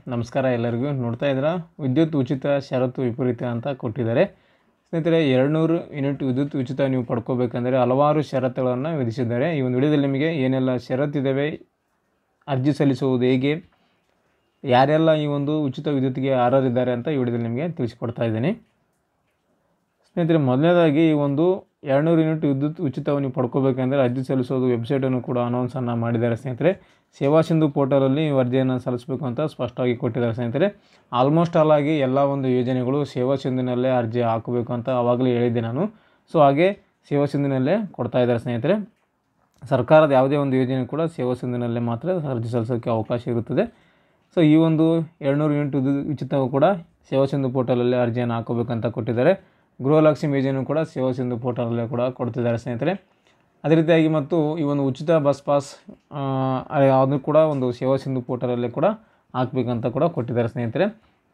ನಮಸ್ಕಾರ ಎಲ್ಲರಿಗೂ ನೋಡ್ತಾ ಇದ್ದೀರಾ ವಿದ್ಯುತ್ ಉಚಿತ ಷರತ್ತು ವಿಪರೀತ ಅಂತ ಕೊಟ್ಟಿದ್ದಾರೆ ಸ್ನೇಹಿತರೆ ಎರಡುನೂರು ಯೂನಿಟ್ ವಿದ್ಯುತ್ ಉಚಿತ ನೀವು ಪಡ್ಕೋಬೇಕಂದ್ರೆ ಹಲವಾರು ಷರತ್ತುಗಳನ್ನು ವಿಧಿಸಿದ್ದಾರೆ ಈ ಒಂದು ವಿಡಿಯೋದಲ್ಲಿ ನಿಮಗೆ ಏನೆಲ್ಲ ಷರತ್ತಿದ್ದಾವೆ ಅರ್ಜಿ ಸಲ್ಲಿಸುವುದು ಹೇಗೆ ಯಾರೆಲ್ಲ ಈ ಒಂದು ಉಚಿತ ವಿದ್ಯುತ್ಗೆ ಅರ್ಹರಿದ್ದಾರೆ ಅಂತ ಈ ವಿಡಿಯೋದಲ್ಲಿ ನಿಮಗೆ ತಿಳಿಸಿಕೊಡ್ತಾ ಇದ್ದೀನಿ ಸ್ನೇಹಿತರೆ ಮೊದಲನೇದಾಗಿ ಈ ಒಂದು ಎರಡುನೂರು ಯೂನಿಟ್ ವಿದ್ಯುತ್ ಉಚಿತವನ್ನು ನೀವು ಪಡ್ಕೋಬೇಕಂದ್ರೆ ಅರ್ಜಿ ಸಲ್ಲಿಸೋದು ವೆಬ್ಸೈಟನ್ನು ಕೂಡ ಅನೌನ್ಸನ್ನು ಮಾಡಿದ್ದಾರೆ ಸ್ನೇಹಿತರೆ ಸೇವಾ ಸಿಂಧು ಪೋರ್ಟಲಲ್ಲಿ ನೀವು ಅರ್ಜಿಯನ್ನು ಸಲ್ಲಿಸಬೇಕು ಅಂತ ಸ್ಪಷ್ಟವಾಗಿ ಕೊಟ್ಟಿದ್ದಾರೆ ಸ್ನೇಹಿತರೆ ಆಲ್ಮೋಸ್ಟ್ ಆಲ್ ಆಗಿ ಎಲ್ಲ ಒಂದು ಯೋಜನೆಗಳು ಸೇವಾ ಸಿಂಧುನಲ್ಲೇ ಅರ್ಜಿ ಹಾಕಬೇಕು ಅಂತ ಆವಾಗಲೇ ಹೇಳಿದ್ದೆ ನಾನು ಸೊ ಹಾಗೆ ಸೇವಾ ಸಿಂಧುನಲ್ಲೇ ಕೊಡ್ತಾ ಇದ್ದಾರೆ ಸ್ನೇಹಿತರೆ ಸರ್ಕಾರದ ಯಾವುದೇ ಒಂದು ಯೋಜನೆ ಕೂಡ ಸೇವಾ ಸಿಂಧುನಲ್ಲೇ ಮಾತ್ರ ಅರ್ಜಿ ಸಲ್ಲಿಸೋಕ್ಕೆ ಅವಕಾಶ ಇರುತ್ತದೆ ಸೊ ಈ ಒಂದು ಎರಡುನೂರು ಯೂನಿಟ್ ವಿದ್ಯುತ್ ಉಚಿತವು ಕೂಡ ಸೇವಾ ಸಿಂಧು ಪೋರ್ಟಲಲ್ಲಿ ಅರ್ಜಿಯನ್ನು ಹಾಕೋಬೇಕಂತ ಕೊಟ್ಟಿದ್ದಾರೆ ಗೃಹಲಕ್ಷ್ಮಿ ಯೋಜನೆ ಕೂಡ ಸೇವಾ ಸಿಂಧು ಪೋರ್ಟಲಲ್ಲೇ ಕೂಡ ಕೊಡ್ತಿದ್ದಾರೆ ಸ್ನೇಹಿತರೆ ಅದೇ ರೀತಿಯಾಗಿ ಮತ್ತು ಈ ಒಂದು ಉಚಿತ ಬಸ್ ಪಾಸ್ ಅದು ಕೂಡ ಒಂದು ಸೇವಾ ಸಿಂಧು ಪೋರ್ಟಲಲ್ಲೇ ಕೂಡ ಹಾಕಬೇಕಂತ ಕೂಡ ಕೊಟ್ಟಿದ್ದಾರೆ ಸ್ನೇಹಿತರೆ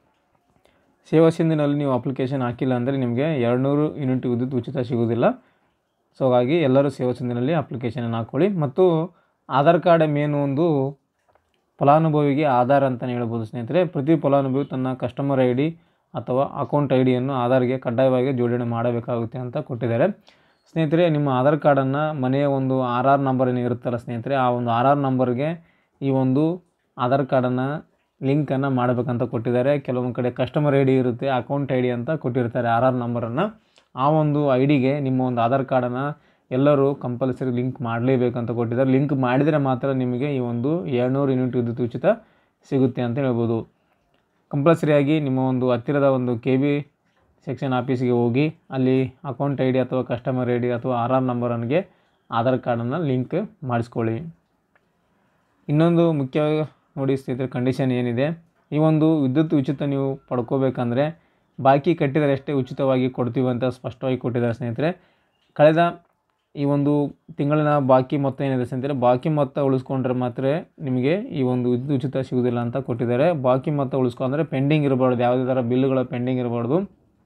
ಸೇವಾ ಸಿಂಧಿನಲ್ಲಿ ನೀವು ಅಪ್ಲಿಕೇಶನ್ ಹಾಕಿಲ್ಲ ಅಂದರೆ ನಿಮಗೆ ಎರಡುನೂರು ಯೂನಿಟ್ ವಿದ್ಯುತ್ ಉಚಿತ ಸಿಗೋದಿಲ್ಲ ಸೊ ಹಾಗಾಗಿ ಎಲ್ಲರೂ ಸೇವಾ ಸಿಂಧಿನಲ್ಲಿ ಅಪ್ಲಿಕೇಶನನ್ನು ಹಾಕ್ಕೊಳ್ಳಿ ಮತ್ತು ಆಧಾರ್ ಕಾರ್ಡ್ ಮೇನ್ ಒಂದು ಫಲಾನುಭವಿಗೆ ಆಧಾರ್ ಅಂತಲೇ ಹೇಳ್ಬೋದು ಸ್ನೇಹಿತರೆ ಪ್ರತಿ ಫಲಾನುಭವಿ ತನ್ನ ಕಸ್ಟಮರ್ ಐ ಡಿ ಅಥವಾ ಅಕೌಂಟ್ ಐ ಡಿಯನ್ನು ಆಧಾರ್ಗೆ ಕಡ್ಡಾಯವಾಗಿ ಜೋಡಣೆ ಮಾಡಬೇಕಾಗುತ್ತೆ ಅಂತ ಕೊಟ್ಟಿದ್ದಾರೆ ಸ್ನೇಹಿತರೆ ನಿಮ್ಮ ಆಧಾರ್ ಕಾರ್ಡನ್ನು ಮನೆಯ ಒಂದು ಆರ್ ಆರ್ ನಂಬರ್ ಏನು ಇರುತ್ತಲ್ಲ ಸ್ನೇಹಿತರೆ ಆ ಒಂದು ಆರ್ ಆರ್ ನಂಬರ್ಗೆ ಈ ಒಂದು ಆಧಾರ್ ಕಾರ್ಡನ್ನು ಲಿಂಕನ್ನು ಮಾಡಬೇಕಂತ ಕೊಟ್ಟಿದ್ದಾರೆ ಕೆಲವೊಂದು ಕಡೆ ಕಸ್ಟಮರ್ ಐ ಡಿ ಇರುತ್ತೆ ಅಕೌಂಟ್ ಐ ಡಿ ಅಂತ ಕೊಟ್ಟಿರ್ತಾರೆ ಆರ್ ಆರ್ ನಂಬರನ್ನು ಆ ಒಂದು ಐ ಡಿಗೆ ನಿಮ್ಮ ಒಂದು ಆಧಾರ್ ಕಾರ್ಡನ್ನು ಎಲ್ಲರೂ ಕಂಪಲ್ಸರಿ ಲಿಂಕ್ ಮಾಡಲೇಬೇಕಂತ ಕೊಟ್ಟಿದ್ದಾರೆ ಲಿಂಕ್ ಮಾಡಿದರೆ ಮಾತ್ರ ನಿಮಗೆ ಈ ಒಂದು ಏಳ್ನೂರು ಯೂನಿಟ್ ವಿದ್ಯುತ್ ಉಚಿತ ಸಿಗುತ್ತೆ ಅಂತ ಹೇಳ್ಬೋದು ಕಂಪಲ್ಸರಿಯಾಗಿ ನಿಮ್ಮ ಒಂದು ಹತ್ತಿರದ ಒಂದು ಕೆ ಬಿ ಸೆಕ್ಷನ್ ಆಫೀಸಿಗೆ ಹೋಗಿ ಅಲ್ಲಿ ಅಕೌಂಟ್ ಐ ಡಿ ಅಥವಾ ಕಸ್ಟಮರ್ ಐ ಡಿ ಅಥವಾ ಆರ್ ಆರ್ ನಂಬರನ್ಗೆ ಆಧಾರ್ ಕಾರ್ಡನ್ನು ಲಿಂಕ್ ಮಾಡಿಸ್ಕೊಳ್ಳಿ ಇನ್ನೊಂದು ಮುಖ್ಯ ನೋಡಿ ಸ್ನೇಹಿತರೆ ಕಂಡೀಷನ್ ಏನಿದೆ ಈ ಒಂದು ವಿದ್ಯುತ್ ಉಚಿತ ನೀವು ಪಡ್ಕೋಬೇಕಂದ್ರೆ ಬಾಕಿ ಕಟ್ಟಿದರೆ ಅಷ್ಟೇ ಉಚಿತವಾಗಿ ಕೊಡ್ತೀವಿ ಅಂತ ಸ್ಪಷ್ಟವಾಗಿ ಕೊಟ್ಟಿದ್ದಾರೆ ಸ್ನೇಹಿತರೆ ಕಳೆದ ಈ ಒಂದು ತಿಂಗಳಿನ ಬಾಕಿ ಮೊತ್ತ ಏನಿದೆ ಸ್ನೇಹಿತರೆ ಬಾಕಿ ಮೊತ್ತ ಉಳಿಸ್ಕೊಂಡ್ರೆ ಮಾತ್ರ ನಿಮಗೆ ಈ ಒಂದು ವಿದ್ಯುತ್ ಉಚಿತ ಸಿಗೋದಿಲ್ಲ ಅಂತ ಕೊಟ್ಟಿದ್ದಾರೆ ಬಾಕಿ ಮೊತ್ತ ಉಳಿಸ್ಕೊಂಡ್ರೆ ಪೆಂಡಿಂಗ್ ಇರಬಾರ್ದು ಯಾವುದೇ ಥರ ಬಿಲ್ಗಳ ಪೆಂಡಿಂಗ್ ಇರಬಾರ್ದು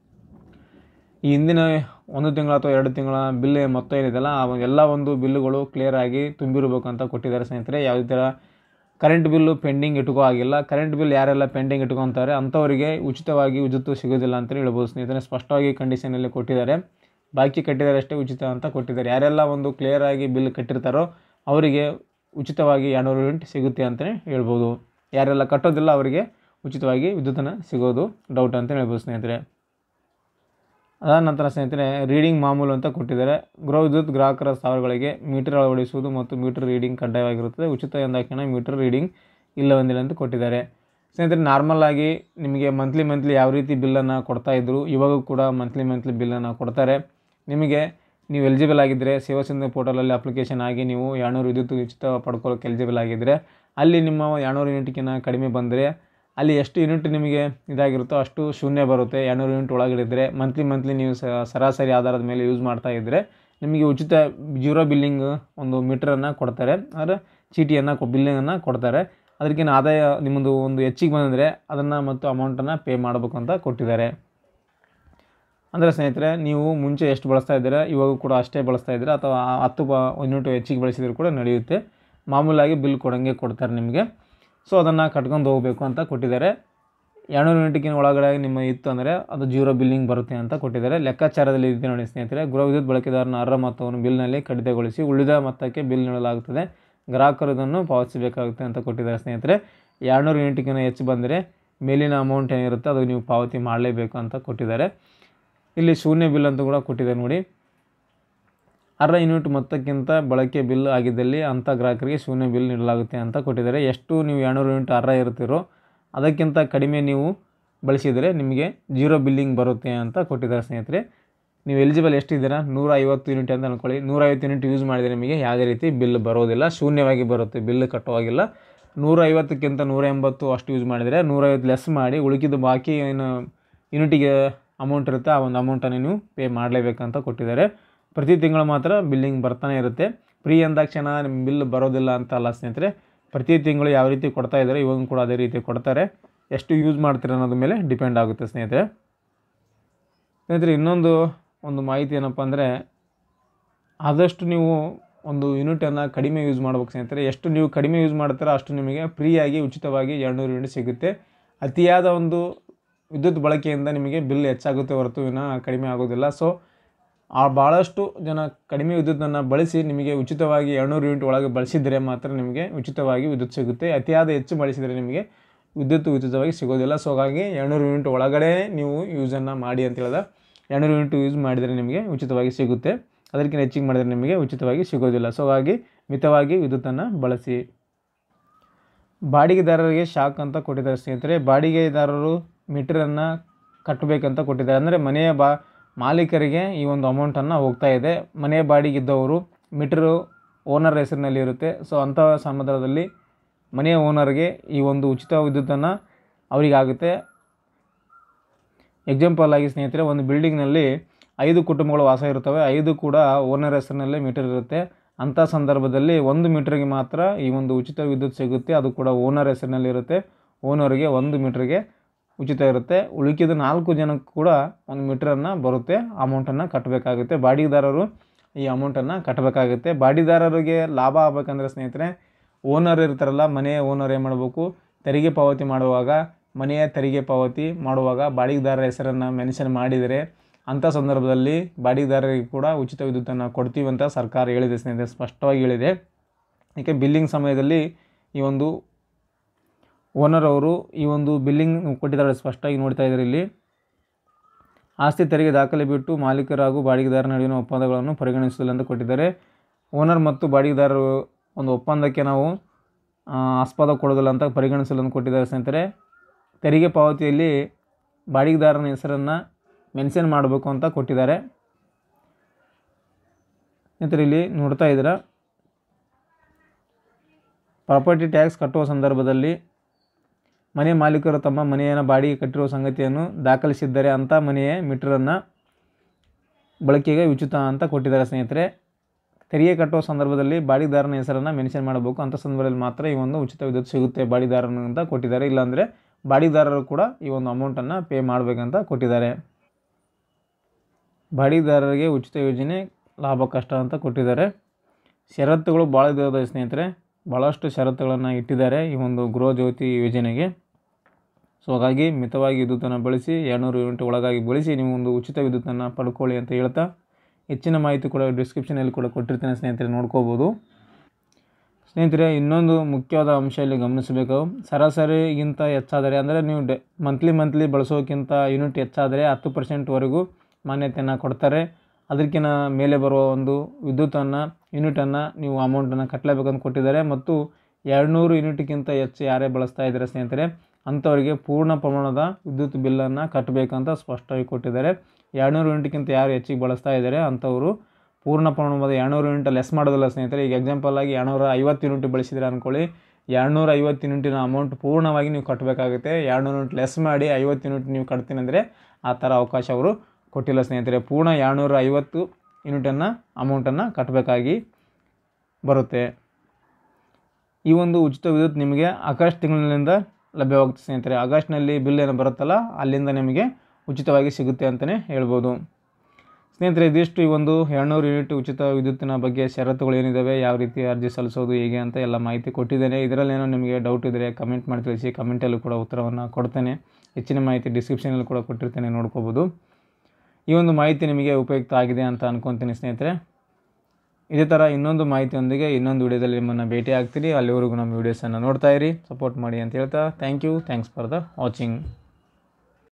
ಈ ಹಿಂದಿನ ಒಂದು ತಿಂಗಳ ಅಥವಾ ಎರಡು ತಿಂಗಳ ಬಿಲ್ ಮೊತ್ತ ಏನಿದೆಯಲ್ಲ ಆ ಒಂದು ಎಲ್ಲ ಒಂದು ಬಿಲ್ಲುಗಳು ಕ್ಲಿಯರ್ ಆಗಿ ತುಂಬಿರಬೇಕು ಅಂತ ಕೊಟ್ಟಿದ್ದಾರೆ ಸ್ನೇಹಿತರೆ ಯಾವುದೇ ಥರ ಕರೆಂಟ್ ಬಿಲ್ಲು ಪೆಂಡಿಂಗ್ ಇಟ್ಕೋ ಆಗಿಲ್ಲ ಕರೆಂಟ್ ಬಿಲ್ ಯಾರೆಲ್ಲ ಪೆಂಡಿಂಗ್ ಇಟ್ಕೊತಾರೆ ಅಂಥವರಿಗೆ ಉಚಿತವಾಗಿ ವಿದ್ಯುತ್ ಸಿಗೋದಿಲ್ಲ ಅಂತ ಹೇಳ್ಬೋದು ಸ್ನೇಹಿತರೆ ಸ್ಪಷ್ಟವಾಗಿ ಕಂಡೀಷನಲ್ಲಿ ಕೊಟ್ಟಿದ್ದಾರೆ ಬಾಕಿ ಕಟ್ಟಿದರೆ ಅಷ್ಟೇ ಉಚಿತ ಅಂತ ಕೊಟ್ಟಿದ್ದಾರೆ ಯಾರೆಲ್ಲ ಒಂದು ಕ್ಲಿಯರ್ ಆಗಿ ಬಿಲ್ ಕಟ್ಟಿರ್ತಾರೋ ಅವರಿಗೆ ಉಚಿತವಾಗಿ ಎರಡುನೂರು ಯೂನಿಟ್ ಸಿಗುತ್ತೆ ಅಂತಲೇ ಹೇಳ್ಬೋದು ಯಾರೆಲ್ಲ ಕಟ್ಟೋದಿಲ್ಲ ಅವರಿಗೆ ಉಚಿತವಾಗಿ ವಿದ್ಯುತ್ತನ್ನು ಸಿಗೋದು ಡೌಟ್ ಅಂತ ಹೇಳ್ಬೋದು ಸ್ನೇಹಿತರೆ ಅದಾದ ನಂತರ ಸ್ನೇಹಿತರೆ ರೀಡಿಂಗ್ ಮಾಮೂಲು ಅಂತ ಕೊಟ್ಟಿದ್ದಾರೆ ಗೃಹ ವಿದ್ಯುತ್ ಗ್ರಾಹಕರ ಸ್ಥಾವರಗಳಿಗೆ ಮೀಟರ್ ಅಳವಡಿಸುವುದು ಮತ್ತು ಮೀಟರ್ ರೀಡಿಂಗ್ ಕಡ್ಡಾಯವಾಗಿರುತ್ತದೆ ಉಚಿತ ಎಂದಾಕ್ಷಣ ಮೀಟರ್ ರೀಡಿಂಗ್ ಇಲ್ಲವೆಂದಿಲ್ಲ ಅಂತ ಕೊಟ್ಟಿದ್ದಾರೆ ಸ್ನೇಹಿತರೆ ನಾರ್ಮಲ್ ಆಗಿ ನಿಮಗೆ ಮಂತ್ಲಿ ಮಂತ್ಲಿ ಯಾವ ರೀತಿ ಬಿಲ್ಲನ್ನು ಕೊಡ್ತಾ ಇದ್ರು ಇವಾಗೂ ಕೂಡ ಮಂತ್ಲಿ ಮಂತ್ಲಿ ಬಿಲ್ಲನ್ನು ಕೊಡ್ತಾರೆ ನಿಮಗೆ ನೀವು ಎಲಿಜಿಬಲ್ ಆಗಿದ್ದರೆ ಸೇವಾ ಸಿಂಧು ಪೋರ್ಟಲಲ್ಲಿ ಅಪ್ಲಿಕೇಶನ್ ಆಗಿ ನೀವು ಎರಡುನೂರು ವಿದ್ಯುತ್ ಉಚಿತ ಪಡ್ಕೊಳ್ಳೋಕೆ ಎಲಿಜಿಬಲ್ ಆಗಿದ್ದರೆ ಅಲ್ಲಿ ನಿಮ್ಮ ಎರಡುನೂರು ಯೂನಿಟ್ಗಿಂತ ಕಡಿಮೆ ಬಂದರೆ ಅಲ್ಲಿ ಎಷ್ಟು ಯೂನಿಟ್ ನಿಮಗೆ ಇದಾಗಿರುತ್ತೋ ಅಷ್ಟು ಶೂನ್ಯ ಬರುತ್ತೆ ಎರಡುನೂರು ಯೂನಿಟ್ ಒಳಗಡೆ ಮಂತ್ಲಿ ಮಂತ್ಲಿ ನೀವು ಸರಾಸರಿ ಆಧಾರದ ಮೇಲೆ ಯೂಸ್ ಮಾಡ್ತಾ ಇದ್ದರೆ ನಿಮಗೆ ಉಚಿತ ಜೀರೋ ಬಿಲ್ಲಿಂಗ್ ಒಂದು ಮೀಟ್ರನ್ನು ಕೊಡ್ತಾರೆ ಅಂದರೆ ಚೀಟಿಯನ್ನು ಬಿಲ್ಲಿಂಗನ್ನು ಕೊಡ್ತಾರೆ ಅದಕ್ಕಿಂತ ಆದಾಯ ನಿಮ್ಮದು ಒಂದು ಹೆಚ್ಚಿಗೆ ಬಂದರೆ ಅದನ್ನು ಮತ್ತು ಅಮೌಂಟನ್ನು ಪೇ ಮಾಡಬೇಕು ಅಂತ ಕೊಟ್ಟಿದ್ದಾರೆ ಅಂದರೆ ಸ್ನೇಹಿತರೆ ನೀವು ಮುಂಚೆ ಎಷ್ಟು ಬಳಸ್ತಾ ಇದ್ದೀರಾ ಇವಾಗ ಕೂಡ ಅಷ್ಟೇ ಬಳಸ್ತಾ ಇದ್ದೀರಾ ಅಥವಾ ಹತ್ತು ಬ ಯೂನಿಟ್ ಹೆಚ್ಚಿಗೆ ಬಳಸಿದ್ರು ಕೂಡ ನಡೆಯುತ್ತೆ ಮಾಮೂಲಾಗಿ ಬಿಲ್ ಕೊಡೋಂಗೆ ಕೊಡ್ತಾರೆ ನಿಮಗೆ ಸೊ ಅದನ್ನು ಕಟ್ಕೊಂಡು ಹೋಗಬೇಕು ಅಂತ ಕೊಟ್ಟಿದ್ದಾರೆ ಎರಡುನೂರು ಯೂನಿಟ್ಗಿನ ಒಳಗಡೆ ನಿಮ್ಮ ಇತ್ತು ಅಂದರೆ ಅದು ಜೀರೋ ಬಿಲ್ಲಿಂಗ್ ಬರುತ್ತೆ ಅಂತ ಕೊಟ್ಟಿದ್ದಾರೆ ಲೆಕ್ಕಾಚಾರದಲ್ಲಿ ಇದೆ ನೋಡಿ ಸ್ನೇಹಿತರೆ ಗೃಹ ವಿದ್ಯುತ್ ಬಳಕೆದಾರನ ಅರ್ಹ ಮೊತ್ತವನ್ನು ಬಿಲ್ನಲ್ಲಿ ಕಡಿತಗೊಳಿಸಿ ಉಳಿದ ಮೊತ್ತಕ್ಕೆ ಬಿಲ್ ನೀಡಲಾಗುತ್ತದೆ ಗ್ರಾಹಕರು ಇದನ್ನು ಪಾವತಿಸಬೇಕಾಗುತ್ತೆ ಅಂತ ಕೊಟ್ಟಿದ್ದಾರೆ ಸ್ನೇಹಿತರೆ ಎರಡುನೂರು ಯೂನಿಟ್ಗಿಂತ ಹೆಚ್ಚು ಬಂದರೆ ಮೇಲಿನ ಅಮೌಂಟ್ ಏನಿರುತ್ತೆ ಅದು ನೀವು ಪಾವತಿ ಮಾಡಲೇಬೇಕು ಅಂತ ಕೊಟ್ಟಿದ್ದಾರೆ ಇಲ್ಲಿ ಶೂನ್ಯ ಬಿಲ್ ಅಂತ ಕೂಡ ಕೊಟ್ಟಿದ್ದಾರೆ ನೋಡಿ ಅರ್ಧ ಯೂನಿಟ್ ಮೊತ್ತಕ್ಕಿಂತ ಬಳಕೆ ಬಿಲ್ ಆಗಿದ್ದಲ್ಲಿ ಅಂಥ ಗ್ರಾಹಕರಿಗೆ ಶೂನ್ಯ ಬಿಲ್ ನೀಡಲಾಗುತ್ತೆ ಅಂತ ಕೊಟ್ಟಿದ್ದಾರೆ ಎಷ್ಟು ನೀವು ಎರಡುನೂರು ಯೂನಿಟ್ ಅರ್ಧ ಇರ್ತೀರೋ ಅದಕ್ಕಿಂತ ಕಡಿಮೆ ನೀವು ಬಳಸಿದರೆ ನಿಮಗೆ ಜೀರೋ ಬಿಲ್ಲಿಂಗ್ ಬರುತ್ತೆ ಅಂತ ಕೊಟ್ಟಿದ್ದಾರೆ ಸ್ನೇಹಿತರೆ ನೀವು ಎಲಿಜಿಬಲ್ ಎಷ್ಟಿದ್ದೀರಾ ನೂರ ಐವತ್ತು ಯೂನಿಟ್ ಅಂತ ಅಂದ್ಕೊಳ್ಳಿ ನೂರೈವತ್ತು ಯೂನಿಟ್ ಯೂಸ್ ಮಾಡಿದರೆ ನಿಮಗೆ ಯಾವುದೇ ರೀತಿ ಬಿಲ್ ಬರೋದಿಲ್ಲ ಶೂನ್ಯವಾಗಿ ಬರುತ್ತೆ ಬಿಲ್ ಕಟ್ಟುವಾಗಿಲ್ಲ ನೂರ ಐವತ್ತಕ್ಕಿಂತ ನೂರ ಎಂಬತ್ತು ಅಷ್ಟು ಯೂಸ್ ಮಾಡಿದರೆ ನೂರೈವತ್ತು ಲೆಸ್ ಮಾಡಿ ಉಳಿಕಿದ ಬಾಕಿ ಏನು ಯೂನಿಟಿಗೆ ಅಮೌಂಟ್ ಇರುತ್ತೆ ಆ ಒಂದು ಅಮೌಂಟನ್ನು ನೀವು ಪೇ ಮಾಡಲೇಬೇಕಂತ ಕೊಟ್ಟಿದ್ದಾರೆ ಪ್ರತಿ ತಿಂಗಳು ಮಾತ್ರ ಬಿಲ್ಲಿಂಗ್ ಬರ್ತಾನೆ ಇರುತ್ತೆ ಫ್ರೀ ಅಂದಾಕ್ಷಣ ನಿಮ್ಮ ಬಿಲ್ ಬರೋದಿಲ್ಲ ಅಂತ ಅಲ್ಲ ಸ್ನೇಹಿತರೆ ಪ್ರತಿ ತಿಂಗಳು ಯಾವ ರೀತಿ ಕೊಡ್ತಾ ಇದ್ದಾರೆ ಇವಾಗ ಕೂಡ ಅದೇ ರೀತಿ ಕೊಡ್ತಾರೆ ಎಷ್ಟು ಯೂಸ್ ಮಾಡ್ತೀರ ಅನ್ನೋದ್ರ ಮೇಲೆ ಡಿಪೆಂಡ್ ಆಗುತ್ತೆ ಸ್ನೇಹಿತರೆ ಸ್ನೇಹಿತರೆ ಇನ್ನೊಂದು ಒಂದು ಮಾಹಿತಿ ಏನಪ್ಪ ಅಂದರೆ ಆದಷ್ಟು ನೀವು ಒಂದು ಯೂನಿಟನ್ನು ಕಡಿಮೆ ಯೂಸ್ ಮಾಡ್ಬೇಕು ಸ್ನೇಹಿತರೆ ಎಷ್ಟು ನೀವು ಕಡಿಮೆ ಯೂಸ್ ಮಾಡ್ತೀರೋ ಅಷ್ಟು ನಿಮಗೆ ಫ್ರೀಯಾಗಿ ಉಚಿತವಾಗಿ ಎರಡುನೂರು ಯೂನಿಟ್ ಸಿಗುತ್ತೆ ಅತಿಯಾದ ಒಂದು ವಿದ್ಯುತ್ ಬಳಕೆಯಿಂದ ನಿಮಗೆ ಬಿಲ್ ಹೆಚ್ಚಾಗುತ್ತೆ ಹೊರತು ವಿನ ಕಡಿಮೆ ಆಗೋದಿಲ್ಲ ಸೊ ಆ ಭಾಳಷ್ಟು ಜನ ಕಡಿಮೆ ವಿದ್ಯುತ್ತನ್ನು ಬಳಸಿ ನಿಮಗೆ ಉಚಿತವಾಗಿ ಎರಡುನೂರು ಯೂನಿಟ್ ಒಳಗೆ ಬಳಸಿದರೆ ಮಾತ್ರ ನಿಮಗೆ ಉಚಿತವಾಗಿ ವಿದ್ಯುತ್ ಸಿಗುತ್ತೆ ಅತಿಯಾದ ಹೆಚ್ಚು ಬಳಸಿದರೆ ನಿಮಗೆ ವಿದ್ಯುತ್ ಉಚಿತವಾಗಿ ಸಿಗೋದಿಲ್ಲ ಸೊ ಹಾಗಾಗಿ ಎರಡುನೂರು ಯೂನಿಟ್ ಒಳಗಡೆ ನೀವು ಯೂಸನ್ನು ಮಾಡಿ ಅಂತ ಹೇಳಿದ ಎರಡುನೂರು ಯೂನಿಟ್ ಯೂಸ್ ಮಾಡಿದರೆ ನಿಮಗೆ ಉಚಿತವಾಗಿ ಸಿಗುತ್ತೆ ಅದಕ್ಕಿಂತ ಹೆಚ್ಚಿಗೆ ಮಾಡಿದರೆ ನಿಮಗೆ ಉಚಿತವಾಗಿ ಸಿಗೋದಿಲ್ಲ ಸೊ ಹಾಗಾಗಿ ಮಿತವಾಗಿ ವಿದ್ಯುತ್ತನ್ನು ಬಳಸಿ ಬಾಡಿಗೆದಾರರಿಗೆ ಶಾಕ್ ಅಂತ ಕೊಟ್ಟಿದ್ದಾರೆ ಸ್ನೇಹಿತರೆ ಬಾಡಿಗೆದಾರರು ಮೀಟರನ್ನು ಕಟ್ಟಬೇಕಂತ ಕೊಟ್ಟಿದ್ದಾರೆ ಅಂದರೆ ಮನೆಯ ಬಾ ಮಾಲೀಕರಿಗೆ ಈ ಒಂದು ಅಮೌಂಟನ್ನು ಹೋಗ್ತಾ ಇದೆ ಮನೆಯ ಬಾಡಿಗಿದ್ದವರು ಮೀಟರು ಓನರ್ ಹೆಸರಿನಲ್ಲಿ ಇರುತ್ತೆ ಸೊ ಅಂಥ ಸಂದರ್ಭದಲ್ಲಿ ಮನೆಯ ಓನರ್ಗೆ ಈ ಒಂದು ಉಚಿತ ವಿದ್ಯುತ್ತನ್ನು ಅವರಿಗಾಗುತ್ತೆ ಎಕ್ಸಾಂಪಲ್ ಆಗಿ ಸ್ನೇಹಿತರೆ ಒಂದು ಬಿಲ್ಡಿಂಗ್ನಲ್ಲಿ ಐದು ಕುಟುಂಬಗಳು ವಾಸ ಇರ್ತವೆ ಐದು ಕೂಡ ಓನರ್ ಹೆಸರಿನಲ್ಲೇ ಮೀಟರ್ ಇರುತ್ತೆ ಅಂಥ ಸಂದರ್ಭದಲ್ಲಿ ಒಂದು ಮೀಟರ್ಗೆ ಮಾತ್ರ ಈ ಒಂದು ಉಚಿತ ವಿದ್ಯುತ್ ಸಿಗುತ್ತೆ ಅದು ಕೂಡ ಓನರ್ ಹೆಸರಿನಲ್ಲಿ ಇರುತ್ತೆ ಓನರ್ಗೆ ಒಂದು ಮೀಟ್ರಿಗೆ ಉಚಿತ ಇರುತ್ತೆ ಉಳಿಕಿದ ನಾಲ್ಕು ಜನಕ್ಕೆ ಕೂಡ ಒಂದು ಮೀಟ್ರನ್ನು ಬರುತ್ತೆ ಅಮೌಂಟನ್ನು ಕಟ್ಟಬೇಕಾಗುತ್ತೆ ಬಾಡಿಗೆದಾರರು ಈ ಅಮೌಂಟನ್ನು ಕಟ್ಟಬೇಕಾಗುತ್ತೆ ಬಾಡಿಗೆದಾರರಿಗೆ ಲಾಭ ಆಗಬೇಕಂದ್ರೆ ಸ್ನೇಹಿತರೆ ಓನರ್ ಇರ್ತಾರಲ್ಲ ಮನೆಯ ಓನರ್ ಏನು ಮಾಡಬೇಕು ತೆರಿಗೆ ಪಾವತಿ ಮಾಡುವಾಗ ಮನೆಯ ತೆರಿಗೆ ಪಾವತಿ ಮಾಡುವಾಗ ಬಾಡಿಗೆದಾರರ ಹೆಸರನ್ನು ಮೆನ್ಷನ್ ಮಾಡಿದರೆ ಅಂಥ ಸಂದರ್ಭದಲ್ಲಿ ಬಾಡಿಗೆದಾರರಿಗೆ ಕೂಡ ಉಚಿತ ವಿದ್ಯುತ್ತನ್ನು ಕೊಡ್ತೀವಿ ಅಂತ ಸರ್ಕಾರ ಹೇಳಿದೆ ಸ್ನೇಹಿತರೆ ಸ್ಪಷ್ಟವಾಗಿ ಹೇಳಿದೆ ಏಕೆ ಬಿಲ್ಲಿಂಗ್ ಸಮಯದಲ್ಲಿ ಈ ಒಂದು ಓನರ್ ಅವರು ಈ ಒಂದು ಬಿಲ್ಲಿಂಗ್ ಕೊಟ್ಟಿದ್ದಾರೆ ಸ್ಪಷ್ಟವಾಗಿ ನೋಡ್ತಾ ಇದ್ದಾರೆ ಇಲ್ಲಿ ಆಸ್ತಿ ತೆರಿಗೆ ದಾಖಲೆ ಬಿಟ್ಟು ಮಾಲೀಕರು ಹಾಗೂ ಬಾಡಿಗೆದಾರರ ನಡುವಿನ ಒಪ್ಪಂದಗಳನ್ನು ಪರಿಗಣಿಸಲಿಲ್ಲ ಅಂತ ಕೊಟ್ಟಿದ್ದಾರೆ ಓನರ್ ಮತ್ತು ಬಾಡಿಗೆದಾರರು ಒಂದು ಒಪ್ಪಂದಕ್ಕೆ ನಾವು ಆ, ಆಸ್ಪದ ಕೊಡೋದಿಲ್ಲ ಅಂತ ಪರಿಗಣಿಸಲು ಅಂತ ಕೊಟ್ಟಿದ್ದಾರೆ ಸ್ನೇಹಿತರೆ ತೆರಿಗೆ ಪಾವತಿಯಲ್ಲಿ ಬಾಡಿಗೆದಾರನ ಹೆಸರನ್ನು ಮೆನ್ಷನ್ ಮಾಡಬೇಕು ಅಂತ ಕೊಟ್ಟಿದ್ದಾರೆ ಸ್ನೇಹಿತರೆ ಇಲ್ಲಿ ನೋಡ್ತಾ ಇದ್ದೀರಾ ಪ್ರಾಪರ್ಟಿ ಟ್ಯಾಕ್ಸ್ ಕಟ್ಟುವ ಸಂದರ್ಭದಲ್ಲಿ ಮನೆ ಮಾಲೀಕರು ತಮ್ಮ ಮನೆಯನ್ನು ಬಾಡಿಗೆ ಕಟ್ಟಿರುವ ಸಂಗತಿಯನ್ನು ದಾಖಲಿಸಿದ್ದರೆ ಅಂಥ ಮನೆಯ ಮೀಟರನ್ನು ಬಳಕೆಗೆ ಉಚಿತ ಅಂತ ಕೊಟ್ಟಿದ್ದಾರೆ ಸ್ನೇಹಿತರೆ ತೆರಿಗೆ ಕಟ್ಟುವ ಸಂದರ್ಭದಲ್ಲಿ ಬಾಡಿಗೆದಾರನ ಹೆಸರನ್ನು ಮೆನ್ಷನ್ ಮಾಡಬೇಕು ಅಂಥ ಸಂದರ್ಭದಲ್ಲಿ ಮಾತ್ರ ಈ ಒಂದು ಉಚಿತ ವಿದ್ಯುತ್ ಸಿಗುತ್ತೆ ಬಾಡಿಗೆದಾರನ ಅಂತ ಕೊಟ್ಟಿದ್ದಾರೆ ಇಲ್ಲಾಂದರೆ ಬಾಡಿಗೆದಾರರು ಕೂಡ ಈ ಒಂದು ಅಮೌಂಟನ್ನು ಪೇ ಮಾಡಬೇಕಂತ ಕೊಟ್ಟಿದ್ದಾರೆ ಬಾಡಿಗೆದಾರರಿಗೆ ಉಚಿತ ಯೋಜನೆ ಲಾಭ ಕಷ್ಟ ಅಂತ ಕೊಟ್ಟಿದ್ದಾರೆ ಷರತ್ತುಗಳು ಭಾಳ ಇದಾವೆ ಸ್ನೇಹಿತರೆ ಭಾಳಷ್ಟು ಷರತ್ತುಗಳನ್ನು ಇಟ್ಟಿದ್ದಾರೆ ಈ ಒಂದು ಗೃಹ ಜ್ಯೋತಿ ಯೋಜನೆಗೆ ಸೊ ಹಾಗಾಗಿ ಮಿತವಾಗಿ ವಿದ್ಯುತ್ತನ್ನು ಬಳಸಿ ಎರಡುನೂರು ಯೂನಿಟ್ ಒಳಗಾಗಿ ಬಳಸಿ ನೀವು ಒಂದು ಉಚಿತ ವಿದ್ಯುತ್ತನ್ನು ಪಡ್ಕೊಳ್ಳಿ ಅಂತ ಹೇಳ್ತಾ ಹೆಚ್ಚಿನ ಮಾಹಿತಿ ಕೂಡ ಡಿಸ್ಕ್ರಿಪ್ಷನಲ್ಲಿ ಕೂಡ ಕೊಟ್ಟಿರ್ತೇನೆ ಸ್ನೇಹಿತರೆ ನೋಡ್ಕೋಬೋದು ಸ್ನೇಹಿತರೆ ಇನ್ನೊಂದು ಮುಖ್ಯವಾದ ಅಂಶ ಇಲ್ಲಿ ಗಮನಿಸಬೇಕು ಸರಾಸರಿಗಿಂತ ಹೆಚ್ಚಾದರೆ ಅಂದರೆ ನೀವು ಡೆ ಮಂತ್ಲಿ ಮಂತ್ಲಿ ಬಳಸೋಕ್ಕಿಂತ ಯೂನಿಟ್ ಹೆಚ್ಚಾದರೆ ಹತ್ತು ಪರ್ಸೆಂಟ್ವರೆಗೂ ಮಾನ್ಯತೆಯನ್ನು ಕೊಡ್ತಾರೆ ಅದಕ್ಕಿಂತ ಮೇಲೆ ಬರುವ ಒಂದು ವಿದ್ಯುತ್ತನ್ನು ಯೂನಿಟನ್ನು ನೀವು ಅಮೌಂಟನ್ನು ಕಟ್ಟಲೇಬೇಕಂತ ಕೊಟ್ಟಿದ್ದಾರೆ ಮತ್ತು ಎರಡುನೂರು ಯೂನಿಟ್ಗಿಂತ ಹೆಚ್ಚು ಯಾರೇ ಬಳಸ್ತಾ ಇದ್ದಾರೆ ಸ್ನೇಹಿತರೆ ಅಂಥವರಿಗೆ ಪೂರ್ಣ ಪ್ರಮಾಣದ ವಿದ್ಯುತ್ ಬಿಲ್ಲನ್ನು ಕಟ್ಟಬೇಕಂತ ಸ್ಪಷ್ಟವಾಗಿ ಕೊಟ್ಟಿದ್ದಾರೆ ಎರಡುನೂರು ಯೂನಿಟ್ಗಿಂತ ಯಾರು ಹೆಚ್ಚಿಗೆ ಬಳಸ್ತಾ ಇದ್ದಾರೆ ಅಂಥವರು ಪೂರ್ಣ ಪ್ರಮಾಣದ ಎರಡುನೂರು ಯೂನಿಟ್ ಲೆಸ್ ಮಾಡೋದಿಲ್ಲ ಸ್ನೇಹಿತರೆ ಈಗ ಎಕ್ಸಾಂಪಲ್ ಆಗಿ ಎರಡುನೂರ ಐವತ್ತು ಯೂನಿಟ್ ಬಳಸಿದ್ರೆ ಅಂದ್ಕೊಳ್ಳಿ ಎರಡುನೂರ ಐವತ್ತು ಯೂನಿಟಿನ ಅಮೌಂಟ್ ಪೂರ್ಣವಾಗಿ ನೀವು ಕಟ್ಟಬೇಕಾಗುತ್ತೆ ಎರಡುನೂರು ಯೂನಿಟ್ ಲೆಸ್ ಮಾಡಿ ಐವತ್ತು ಯೂನಿಟ್ ನೀವು ಕಟ್ತೀನಿ ಅಂದರೆ ಆ ಥರ ಅವಕಾಶ ಅವರು ಕೊಟ್ಟಿಲ್ಲ ಸ್ನೇಹಿತರೆ ಪೂರ್ಣ ಎರಡುನೂರ ಐವತ್ತು ಯೂನಿಟನ್ನು ಅಮೌಂಟನ್ನು ಕಟ್ಟಬೇಕಾಗಿ ಬರುತ್ತೆ ಈ ಒಂದು ಉಚಿತ ವಿದ್ಯುತ್ ನಿಮಗೆ ಆಗಸ್ಟ್ ತಿಂಗಳಿನಿಂದ ಲಭ್ಯವಾಗುತ್ತೆ ಸ್ನೇಹಿತರೆ ಆಗಸ್ಟ್ನಲ್ಲಿ ಬಿಲ್ ಏನು ಬರುತ್ತಲ್ಲ ಅಲ್ಲಿಂದ ನಿಮಗೆ ಉಚಿತವಾಗಿ ಸಿಗುತ್ತೆ ಅಂತಲೇ ಹೇಳ್ಬೋದು ಸ್ನೇಹಿತರೆ ಇದಿಷ್ಟು ಈ ಒಂದು ಎರಡುನೂರು ಯೂನಿಟ್ ಉಚಿತ ವಿದ್ಯುತ್ತಿನ ಬಗ್ಗೆ ಷರತ್ತುಗಳು ಏನಿದ್ದಾವೆ ಯಾವ ರೀತಿ ಅರ್ಜಿ ಸಲ್ಲಿಸೋದು ಹೇಗೆ ಅಂತ ಎಲ್ಲ ಮಾಹಿತಿ ಕೊಟ್ಟಿದ್ದೇನೆ ಇದರಲ್ಲೇನೋ ನಿಮಗೆ ಡೌಟ್ ಇದ್ದರೆ ಕಮೆಂಟ್ ಮಾಡಿ ತಿಳಿಸಿ ಕಮೆಂಟಲ್ಲೂ ಕೂಡ ಉತ್ತರವನ್ನು ಕೊಡ್ತೇನೆ ಹೆಚ್ಚಿನ ಮಾಹಿತಿ ಡಿಸ್ಕ್ರಿಪ್ಷನಲ್ಲಿ ಕೂಡ ಕೊಟ್ಟಿರ್ತೇನೆ ನೋಡ್ಕೋಬೋದು ಈ ಒಂದು ಮಾಹಿತಿ ನಿಮಗೆ ಉಪಯುಕ್ತ ಆಗಿದೆ ಅಂತ ಅನ್ಕೊತೀನಿ ಸ್ನೇಹಿತರೆ ಇದೇ ಥರ ಇನ್ನೊಂದು ಮಾಹಿತಿಯೊಂದಿಗೆ ಇನ್ನೊಂದು ವಿಡಿಯೋದಲ್ಲಿ ನಿಮ್ಮನ್ನು ಭೇಟಿ ಆಗ್ತೀರಿ ಅಲ್ಲಿವರೆಗೂ ನಮ್ಮ ವೀಡಿಯೋಸನ್ನು ನೋಡ್ತಾ ಇರಿ ಸಪೋರ್ಟ್ ಮಾಡಿ ಅಂತ ಹೇಳ್ತಾ thank you thanks for the watching